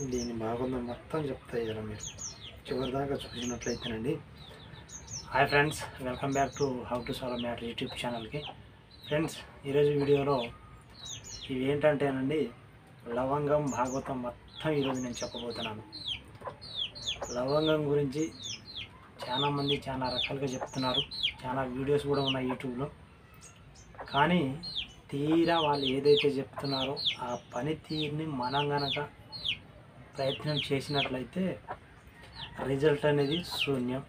దీని బాగుందో మొత్తం చెప్తాయి కదా మీరు చివరిదాకా చూసినట్లయితేనండి hi friends welcome back to how to solve matter YouTube ఛానల్కి ఫ్రెండ్స్ ఈరోజు వీడియోలో ఇవి ఏంటంటేనండి లవంగం భాగవతం మొత్తం ఈరోజు నేను చెప్పబోతున్నాను లవంగం గురించి చాలామంది చాలా రకాలుగా చెప్తున్నారు చాలా వీడియోస్ కూడా ఉన్నాయి యూట్యూబ్లో కానీ తీరా వాళ్ళు ఏదైతే చెప్తున్నారో ఆ పనితీరుని మనం గనక ప్రయత్నం చేసినట్లయితే రిజల్ట్ అనేది శూన్యం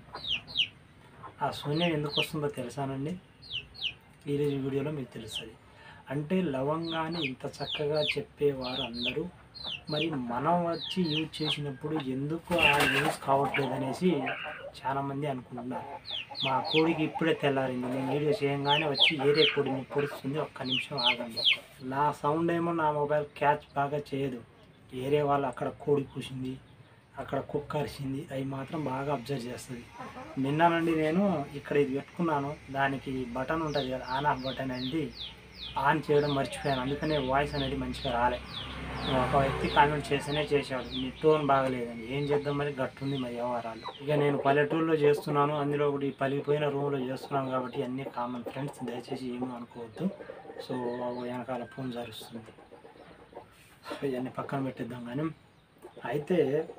ఆ శూన్యం ఎందుకు వస్తుందో తెలుసానండి ఈరోజు వీడియోలో మీకు తెలుస్తుంది అంటే లవంగాన్ని ఇంత చక్కగా చెప్పేవారు అందరూ మరి మనం వచ్చి యూజ్ చేసినప్పుడు ఎందుకు ఆ యూజ్ కావట్లేదు అనేసి చాలామంది అనుకుంటున్నారు మా కోడికి ఇప్పుడే తెల్లారింది నేను వీడియో చేయంగానే వచ్చి ఏరే కోడిని పొడుస్తుంది ఒక్క నిమిషం ఆగండి నా సౌండ్ ఏమో నా మొబైల్ క్యాచ్ బాగా చేయదు ఏరే వాళ్ళు అక్కడ కోడి కూసింది అక్కడ కుక్క అరిసింది అవి మాత్రం బాగా అబ్జర్వ్ చేస్తుంది నిన్న నుండి నేను ఇక్కడ ఇది పెట్టుకున్నాను దానికి బటన్ ఉంటుంది కదా ఆన్ ఆఫ్ బటన్ అనేది ఆన్ చేయడం మర్చిపోయాను అందుకనే వాయిస్ అనేది మంచిగా రాలే ఒక వ్యక్తి కామెంట్ చేస్తేనే చేశాడు మీ టోన్ బాగలేదని ఏం చేద్దాం మరి గట్టుంది మరి వ్యవహారాలు ఇక నేను పల్లెటూరులో చేస్తున్నాను అందులో ఒకటి పలిగిపోయిన రూమ్లో చేస్తున్నాను కాబట్టి అన్నీ కామన్ ఫ్రెండ్స్ దయచేసి ఏమీ అనుకోవద్దు సో వెనకాల ఫోన్ జరుస్తుంది సో ఇవన్నీ పక్కన పెట్టేద్దాం కానీ అయితే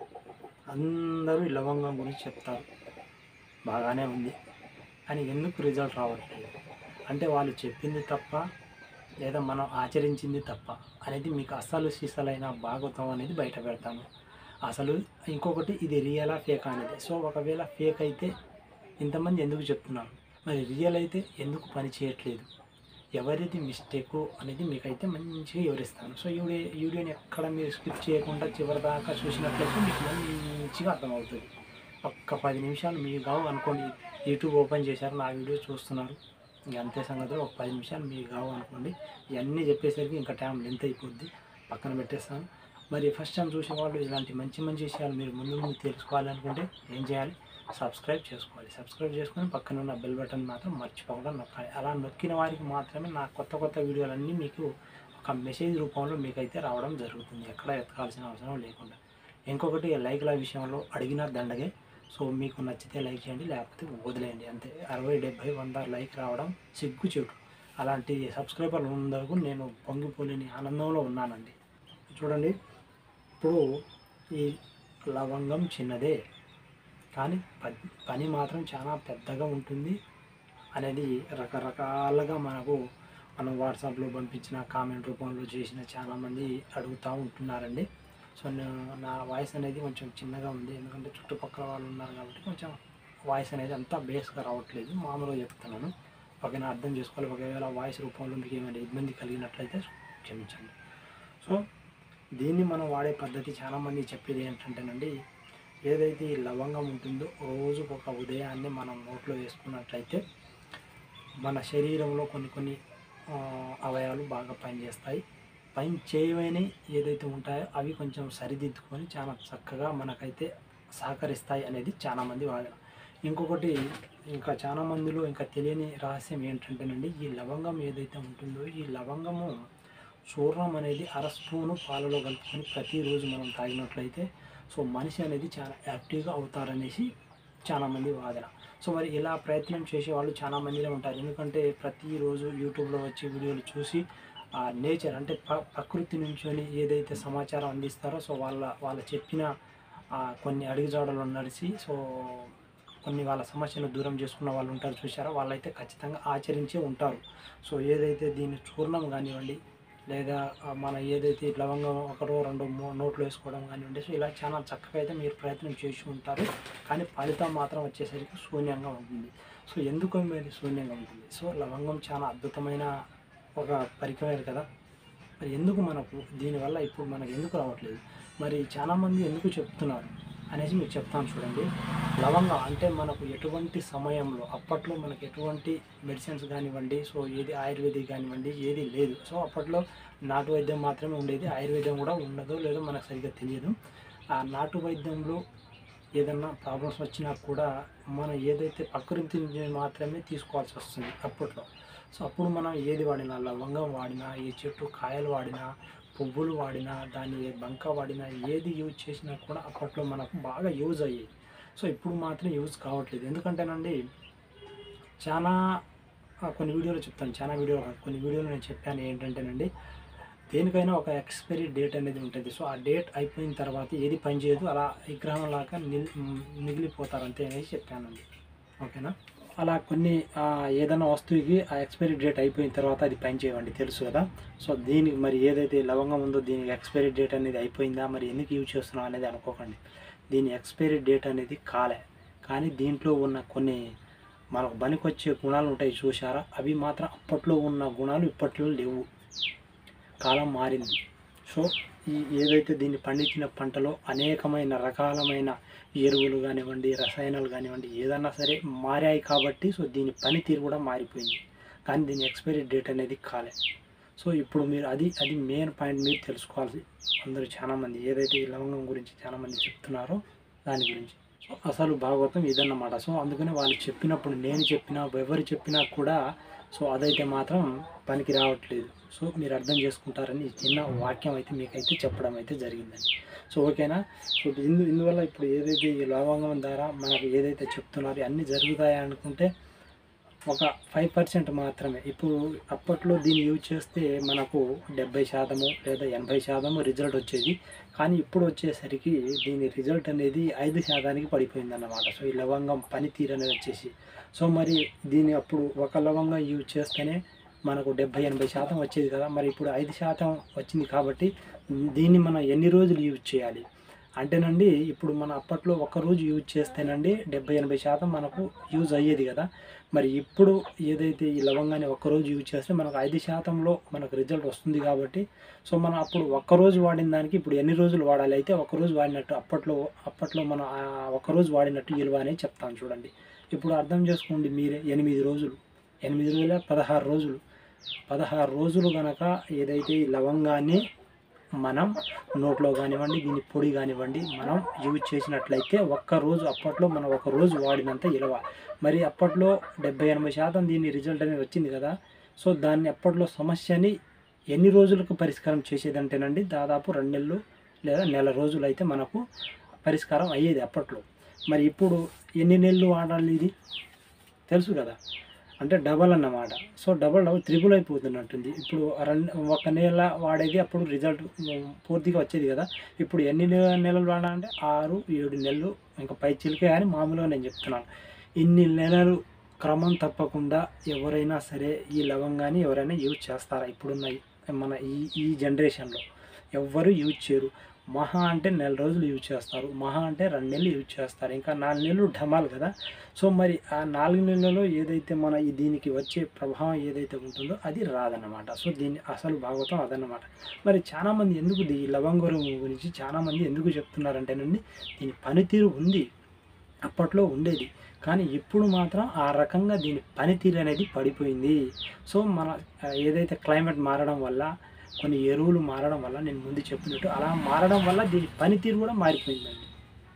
అందరూ ఈ లవంగం గురించి చెప్తారు బాగానే ఉంది కానీ ఎందుకు రిజల్ట్ రావట్లేదు అంటే వాళ్ళు చెప్పింది తప్ప లేదా మనం ఆచరించింది తప్ప అనేది మీకు అసలు సీసలైన భాగవతం అనేది బయట పెడతాను అసలు ఇంకొకటి ఇది రియలా ఫేక్ అనేది సో ఒకవేళ ఫేక్ అయితే ఇంతమంది ఎందుకు చెప్తున్నారు మరి రియల్ అయితే ఎందుకు పని చేయట్లేదు ఎవరిది మిస్టేక్ అనేది మీకైతే మంచిగా వివరిస్తాను సో ఈ వీడియో ఈ వీడియోని ఎక్కడ మీరు స్కిప్ చేయకుండా చివరి దాకా చూసినట్లయితే మీకు మంచిగా అర్థమవుతుంది ఒక్క పది నిమిషాలు మీకు కావు అనుకోండి యూట్యూబ్ ఓపెన్ చేశారు నా వీడియో చూస్తున్నారు ఇంక అంతే సంగతిలో ఒక పది నిమిషాలు మీకు కావు అనుకోండి ఇవన్నీ చెప్పేసరికి ఇంకా టైం లెంత్ అయిపోద్ది పక్కన పెట్టేస్తాను మరి ఫస్ట్ టైం చూసే వాళ్ళు ఇలాంటి మంచి మంచి విషయాలు మీరు ముందు ముందు తెలుసుకోవాలనుకుంటే ఏం చేయాలి సబ్స్క్రైబ్ చేసుకోవాలి సబ్స్క్రైబ్ చేసుకొని పక్కన ఉన్న బెల్ బటన్ మాత్రం మర్చిపోకుండా నొక్కాలి అలా నొక్కిన వారికి మాత్రమే నా కొత్త కొత్త వీడియోలన్నీ మీకు ఒక మెసేజ్ రూపంలో మీకైతే రావడం జరుగుతుంది ఎక్కడ ఎత్తకాల్సిన అవసరం లేకుండా ఇంకొకటి లైక్ల విషయంలో అడిగిన దండగే సో మీకు నచ్చితే లైక్ చేయండి లేకపోతే వదిలేయండి అంతే అరవై డెబ్భై వంద లైక్ రావడం సిగ్గు చెడు అలాంటి సబ్స్క్రైబర్లు ఉన్నందుకు నేను పొంగిపోలేని ఆనందంలో ఉన్నానండి చూడండి ఇప్పుడు ఈ లవంగం చిన్నదే కానీ ప- పని మాత్రం చాలా పెద్దగా ఉంటుంది అనేది రకరకాలుగా మనకు మనం వాట్సాప్లో పంపించిన కామెంట్ రూపంలో చేసిన చాలామంది అడుగుతూ ఉంటున్నారండి సో నేను- నా వాయిస్ అనేది కొంచెం చిన్నగా ఉంది ఎందుకంటే చుట్టుపక్కల వాళ్ళు ఉన్నారు కాబట్టి కొంచెం వాయిస్ అనేది అంతా బేస్గా రావట్లేదు మామూలుగా చెప్తున్నాను ఓకేనా అర్థం చేసుకోవాలి ఒకవేళ వాయిస్ రూపంలో మీకు ఏమైనా ఇబ్బంది కలిగినట్లయితే క్షమించండి సో దీన్ని మనం వాడే పద్ధతి చాలామంది చెప్పేది ఏంటంటేనండి ఏదైతే ఈ లవంగం ఉంటుందో రోజు ఒక ఉదయాన్నే మనం నోట్లో వేసుకున్నట్లయితే మన శరీరంలో కొన్ని కొన్ని ఆ, అవయవాలు బాగా పనిచేస్తాయి పని చేయవని ఏదైతే ఉంటాయో అవి కొంచెం సరిదిద్దుకొని చాలా చక్కగా మనకైతే సహకరిస్తాయి అనేది చాలామంది వాదన ఇంకొకటి ఇంకా చాలా మందిలో ఇంకా తెలియని రహస్యం ఏంటంటేనండి ఈ లవంగం ఏదైతే ఉంటుందో ఈ లవంగము చూర్ణం అనేది అర స్పూను పాలలో కలుపుకొని ప్రతిరోజు మనం తాగినట్లయితే సో మనిషి అనేది చాలా యాక్టివ్గా అవుతారనేసి చాలామంది వాదన సో మరి ఇలా ప్రయత్నం చేసే వాళ్ళు చాలా మందిలో ఉంటారు ఎందుకంటే ప్రతిరోజు యూట్యూబ్లో వచ్చి వీడియోలు చూసి ఆ నేచర్ అంటే ప్ర ప్రకృతి నుంచి ఏదైతే సమాచారం అందిస్తారో సో వాళ్ళ వాళ్ళ చెప్పిన ఆ, కొన్ని అడుగుజాడలు నడిచి సో కొన్ని వాళ్ళ సమస్యలు దూరం చేసుకున్న వాళ్ళు ఉంటారు చూసారా వాళ్ళైతే ఖచ్చితంగా ఆచరించే ఉంటారు సో ఏదైతే దీన్ని చూర్ణం కానివ్వండి లేదా ఆ, మన ఏదైతే లవంగం ఒకటో రెండు మూ నోట్లు వేసుకోవడం కానివ్వండి సో ఇలా చాలా చక్కగా అయితే మీరు ప్రయత్నం చేసి ఉంటారు కానీ ఫలితం మాత్రం వచ్చేసరికి శూన్యంగా ఉంటుంది సో ఎందుకు మీరు శూన్యంగా ఉంటుంది సో లవంగం చాలా అద్భుతమైన ఒక పరికరం కదా మరి ఎందుకు మనకు దీనివల్ల ఇప్పుడు మనకు ఎందుకు రావట్లేదు మరి చాలామంది ఎందుకు చెప్తున్నారు అనేసి మీకు చెప్తాను చూడండి లవంగం అంటే మనకు ఎటువంటి సమయంలో అప్పట్లో మనకు ఎటువంటి మెడిసిన్స్ కానివ్వండి సో ఏది ఆయుర్వేదిక్ కానివ్వండి ఏది లేదు సో అప్పట్లో నాటు వైద్యం మాత్రమే ఉండేది ఆయుర్వేదం కూడా ఉండదో లేదో మనకు సరిగ్గా తెలియదు ఆ నాటు వైద్యంలో ఏదన్నా ప్రాబ్లమ్స్ వచ్చినా కూడా మనం ఏదైతే ప్రకృతి నుంచి మాత్రమే తీసుకోవాల్సి వస్తుంది అప్పట్లో సో అప్పుడు మనం ఏది వాడినా లవంగం వాడినా ఏ చెట్టు కాయలు వాడినా పువ్వులు వాడినా దాన్ని బంక వాడినా ఏది యూజ్ చేసినా కూడా అప్పట్లో మనకు బాగా యూజ్ అయ్యేది సో ఇప్పుడు మాత్రం యూజ్ కావట్లేదు ఎందుకంటేనండి చాలా ఆ, కొన్ని వీడియోలు చెప్తాను చాలా వీడియోలు కాదు, కొన్ని వీడియోలు నేను చెప్పాను ఏంటంటేనండి దేనికైనా ఒక ఎక్స్పైరీ డేట్ అనేది ఉంటుంది సో ఆ డేట్ అయిపోయిన తర్వాత ఏది పనిచేయదు అలా విగ్రహం లాగా నిల్ మిగిలిపోతారు అంతే అనేసి చెప్పానండి ఓకేనా అలా కొన్ని ఆ, ఏదైనా వస్తువుకి ఆ ఎక్స్పైరీ డేట్ అయిపోయిన తర్వాత అది పనిచేయవండి తెలుసు కదా సో దీనికి మరి ఏదైతే లవంగం ఉందో దీనికి ఎక్స్పైరీ డేట్ అనేది అయిపోయిందా మరి ఎందుకు యూజ్ చేస్తున్నాం అనేది అనుకోకండి దీని ఎక్స్పైరీ డేట్ అనేది కాలే కానీ దీంట్లో ఉన్న కొన్ని మనకు పనికొచ్చే గుణాలు ఉంటాయి చూసారా అవి మాత్రం అప్పట్లో ఉన్న గుణాలు ఇప్పట్లో లేవు కాలం మారింది సో ఈ ఏదైతే దీన్ని పండించిన పంటలో అనేకమైన రకాలమైన ఎరువులు కానివ్వండి రసాయనాలు కానివ్వండి ఏదన్నా సరే మారాయి కాబట్టి సో దీని పనితీరు కూడా మారిపోయింది కానీ దీని ఎక్స్పైరీ డేట్ అనేది కాలే సో ఇప్పుడు మీరు అది అది మెయిన్ పాయింట్ మీరు తెలుసుకోవాల్సి అందరూ చాలామంది ఏదైతే ఈ లవంగం గురించి చాలామంది చెప్తున్నారో దాని గురించి సో అసలు భాగవతం ఇదన్నమాట సో అందుకని వాళ్ళు చెప్పినప్పుడు నేను చెప్పినా ఎవరు చెప్పినా కూడా సో అదైతే మాత్రం పనికి రావట్లేదు సో మీరు అర్థం చేసుకుంటారని ఈ చిన్న వాక్యం అయితే మీకైతే చెప్పడం అయితే జరిగిందండి సో ఓకేనా సో ఇందు ఇందువల్ల ఇప్పుడు ఏదైతే ఈ లవంగం ద్వారా మనకు ఏదైతే చెప్తున్నారో అన్నీ జరుగుతాయి అనుకుంటే ఒక ఫైవ్ పర్సెంట్ మాత్రమే ఇప్పుడు అప్పట్లో దీన్ని యూజ్ చేస్తే మనకు డెబ్బై శాతము లేదా ఎనభై శాతము రిజల్ట్ వచ్చేది కానీ ఇప్పుడు వచ్చేసరికి దీని రిజల్ట్ అనేది ఐదు శాతానికి పడిపోయింది అన్నమాట సో ఈ లవంగం పనితీరు అనేది వచ్చేసి సో మరి దీన్ని అప్పుడు ఒక లవంగం యూజ్ చేస్తేనే మనకు డెబ్బై ఎనభై శాతం వచ్చేది కదా మరి ఇప్పుడు ఐదు శాతం వచ్చింది కాబట్టి దీన్ని మనం ఎన్ని రోజులు యూజ్ చేయాలి అంటేనండి ఇప్పుడు మన అప్పట్లో ఒక రోజు యూజ్ చేస్తేనండి డెబ్బై ఎనభై శాతం మనకు యూజ్ అయ్యేది కదా మరి ఇప్పుడు ఏదైతే ఈ లవంగాన్ని ఒక్కరోజు యూజ్ చేస్తే మనకు ఐదు శాతంలో మనకు రిజల్ట్ వస్తుంది కాబట్టి సో మనం అప్పుడు ఒక్కరోజు వాడిన దానికి ఇప్పుడు ఎన్ని రోజులు వాడాలి అయితే ఒకరోజు వాడినట్టు అప్పట్లో అప్పట్లో మనం ఆ ఒక్కరోజు వాడినట్టు విలువ అనేది చెప్తాను చూడండి ఇప్పుడు అర్థం చేసుకోండి మీరే ఎనిమిది రోజులు ఎనిమిది రోజుల పదహారు రోజులు పదహారు రోజులు గనక ఏదైతే ఈ లవంగాన్ని మనం నోట్లో కానివ్వండి దీని పొడి కానివ్వండి మనం యూజ్ చేసినట్లయితే ఒక్క రోజు అప్పట్లో మనం ఒక రోజు వాడినంత ఇలవ మరి అప్పట్లో డెబ్బై ఎనభై శాతం దీని రిజల్ట్ అనేది వచ్చింది కదా సో దాన్ని అప్పట్లో సమస్యని ఎన్ని రోజులకు పరిష్కారం చేసేదంటేనండి దాదాపు రెండు నెలలు లేదా నెల రోజులు అయితే మనకు పరిష్కారం అయ్యేది అప్పట్లో మరి ఇప్పుడు ఎన్ని నెలలు వాడాలి ఇది తెలుసు కదా అంటే డబల్ అన్నమాట సో డబల్ డబల్ త్రిబుల్ అయిపోతున్నట్టుంది ఇప్పుడు రెండు ఒక నెల వాడేది అప్పుడు రిజల్ట్ పూర్తిగా వచ్చేది కదా ఇప్పుడు ఎన్ని నె- నెలలు వాడాలంటే ఆరు ఏడు నెలలు ఇంకా పై చిలికే అని మామూలుగా నేను చెప్తున్నాను ఇన్ని నెలలు క్రమం తప్పకుండా ఎవరైనా సరే ఈ లవంగాన్ని ఎవరైనా యూజ్ చేస్తారా ఇప్పుడున్న ఈ- మన ఈ ఈ జనరేషన్లో ఎవ్వరు యూజ్ చేయరు మహా అంటే నెల రోజులు యూజ్ చేస్తారు మహా అంటే రెండు నెలలు యూజ్ చేస్తారు ఇంకా నాలుగు నెలలు ఢమాల్ కదా సో మరి ఆ నాలుగు నెలలలో ఏదైతే మన ఈ దీనికి వచ్చే ప్రభావం ఏదైతే ఉంటుందో అది రాదన్నమాట సో దీన్ని అసలు భాగవతం అదన్నమాట మరి చాలామంది ఎందుకు ఈ లవంగరం గురించి చాలామంది ఎందుకు చెప్తున్నారంటేనండి దీని పనితీరు ఉంది అప్పట్లో ఉండేది కానీ ఇప్పుడు మాత్రం ఆ రకంగా దీని పనితీరు అనేది పడిపోయింది సో మన ఆ, ఏదైతే క్లైమేట్ మారడం వల్ల కొన్ని ఎరువులు మారడం వల్ల నేను ముందు చెప్పినట్టు అలా మారడం వల్ల దీని పనితీరు కూడా మారిపోయిందండి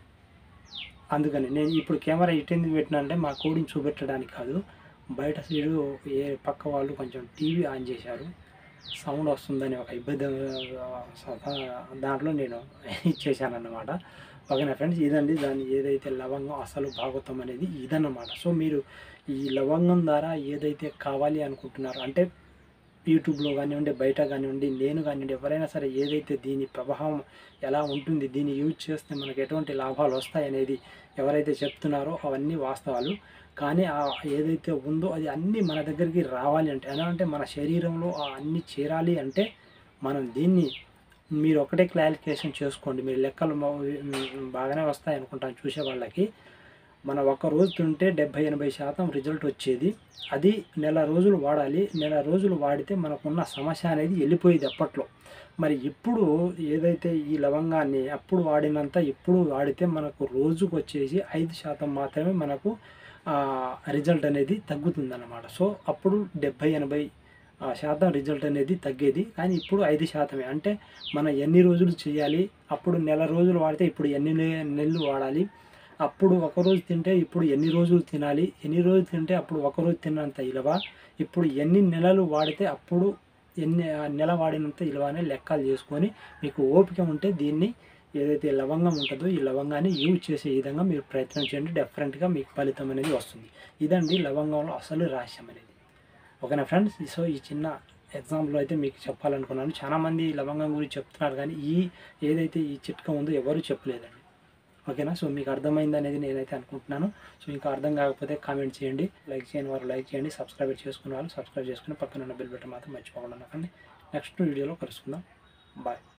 అందుకని నేను ఇప్పుడు కెమెరా ఇటు ఎందుకు పెట్టినా అంటే మా కోడిని చూపెట్టడానికి కాదు బయట సైడు ఏ పక్క వాళ్ళు కొంచెం టీవీ ఆన్ చేశారు సౌండ్ వస్తుందని ఒక ఇబ్బంది ఆ, స- దాంట్లో నేను ఇచ్చేసాను అన్నమాట ఓకేనా ఫ్రెండ్స్ ఇదండి దాని ఏదైతే లవంగం అసలు భాగవతం అనేది ఇదన్నమాట సో మీరు ఈ లవంగం ద్వారా ఏదైతే కావాలి అనుకుంటున్నారో అంటే యూట్యూబ్లో కానివ్వండి బయట కానివ్వండి నేను కానివ్వండి ఎవరైనా సరే ఏదైతే దీని ప్రభావం ఎలా ఉంటుంది దీన్ని యూజ్ చేస్తే మనకు ఎటువంటి లాభాలు వస్తాయనేది ఎవరైతే చెప్తున్నారో అవన్నీ వాస్తవాలు కానీ ఆ ఏదైతే ఉందో అది అన్నీ మన దగ్గరికి రావాలి అంటే ఎలా అంటే మన శరీరంలో ఆ అన్నీ చేరాలి అంటే మనం దీన్ని మీరు ఒకటే క్లారిఫికేషన్ చేసుకోండి మీరు లెక్కలు మా- బాగానే వస్తాయి అనుకుంటాను చూసే వాళ్ళకి మన ఒక్క రోజు తింటే డెబ్బై ఎనభై శాతం రిజల్ట్ వచ్చేది అది నెల రోజులు వాడాలి నెల రోజులు వాడితే మనకున్న సమస్య అనేది వెళ్ళిపోయేది అప్పట్లో మరి ఇప్పుడు ఏదైతే ఈ లవంగాన్ని అప్పుడు వాడినంత ఇప్పుడు వాడితే మనకు రోజుకు వచ్చేసి ఐదు శాతం మాత్రమే మనకు రిజల్ట్ అనేది తగ్గుతుందన్నమాట సో అప్పుడు డెబ్బై ఎనభై ఆ, శాతం రిజల్ట్ అనేది తగ్గేది కానీ ఇప్పుడు ఐదు శాతమే అంటే మనం ఎన్ని రోజులు చేయాలి అప్పుడు నెల రోజులు వాడితే ఇప్పుడు ఎన్ని నె- నెలలు వాడాలి అప్పుడు ఒక రోజు తింటే ఇప్పుడు ఎన్ని రోజులు తినాలి ఎన్ని రోజులు తింటే అప్పుడు ఒక రోజు తిన్నంత ఇలవ ఇప్పుడు ఎన్ని నెలలు వాడితే అప్పుడు ఎన్ని ఆ నెల వాడినంత ఇలువనే లెక్కలు చేసుకొని మీకు ఓపిక ఉంటే దీన్ని ఏదైతే లవంగం ఉంటుందో ఈ లవంగాన్ని యూజ్ చేసే విధంగా మీరు ప్రయత్నం చేయండి డెఫరెంట్గా మీకు ఫలితం అనేది వస్తుంది ఇదండి లవంగంలో అసలు రహస్యం అనేది ఓకేనా ఫ్రెండ్స్ సో ఈ చిన్న ఎగ్జాంపుల్ అయితే మీకు చెప్పాలనుకున్నాను చాలామంది లవంగం గురించి చెప్తున్నారు కానీ ఈ ఏదైతే ఈ చిట్కా ఉందో ఎవరు చెప్పలేదండి ఓకేనా సో మీకు అర్థమైంది అనేది నేనైతే అనుకుంటున్నాను సో ఇంకా అర్థం కాకపోతే కామెంట్ చేయండి లైక్ చేయని వారు లైక్ చేయండి సబ్స్క్రైబ్ చేసుకున్న వాళ్ళు సబ్స్క్రైబ్ చేసుకుని పక్కన ఉన్న బెల్ బటన్ మాత్రం మర్చిపోకుండా నెక్స్ట్ వీడియోలో కలుసుకుందాం బాయ్